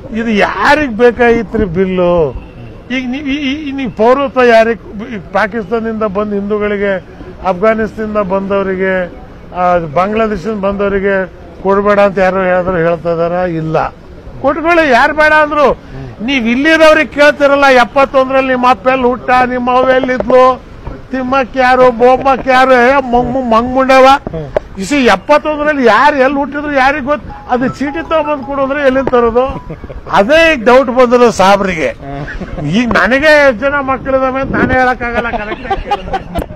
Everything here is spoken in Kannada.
ಇದು ಯಾರಿಗ್ ಬೇಕಾಗಿತ್ರಿ ಬಿಲ್ಲು ಈಗ ನೀವು ನೀವು ಪೌರತ್ವ ಯಾರಿಗೆ ಪಾಕಿಸ್ತಾನದಿಂದ ಬಂದ ಹಿಂದೂಗಳಿಗೆ ಅಫ್ಘಾನಿಸ್ತಾನದಿಂದ ಬಂದವರಿಗೆ ಆ, ಬಾಂಗ್ಲಾದೇಶದಿಂದ ಬಂದವರಿಗೆ ಕೊಡಬೇಡ ಅಂತ ಯಾರು ಹೇಳಿದ್ರು ಹೇಳ್ತಾ ಇದಾರ ಇಲ್ಲ ಕೊಟ್ಕೊಳ್ಳಿ ಯಾರು ಬೇಡ ಅಂದ್ರು ನೀವ್ ಇಲ್ಲಿರೋರಿಗೆ ಕೇಳ್ತಿರಲ್ಲ ಎಪ್ಪತ್ತೊಂದರಲ್ಲಿ ನಿಮ್ಮ ಅಪ್ಪ ಎಲ್ಲಿ ಹುಟ್ಟ ನಿಮ್ಮ ಅವ್ವ ಎಲ್ಲಿದ್ಲು ತಿಮ್ಮಕ್ ಯಾರು ಬೋಮಕ್ ಯಾರು ಏ, ಮಂಗ್ ಮಂಗ್ ಮುಂಡವ ಇಸಿ ಎಪ್ಪತ್ತೊಂದರಲ್ಲಿ ಯಾರು ಎಲ್ಲಿ ಹುಟ್ಟಿದ್ರು ಯಾರಿಗ್ ಗೊತ್ತು ಅದು ಚೀಟಿ ತಗೊಂಬಂದ್ ಕೊಡೋದ್ರೆ ಎಲ್ಲಿಂದ ತರೋದು ಅದೇ ಈಗ ಡೌಟ್ ಬಂದಿರೋ ಸಾಬ್ರಿಗೆ ಈಗ ನನಗೆ ಎಷ್ಟ್ ಜನ ಮಕ್ಕಳಿದಾವೆ ಅಂತ ನಾನೇ ಹೇಳಕ್ಕಾಗಲ್ಲ ಕರೆಕ್ಟ್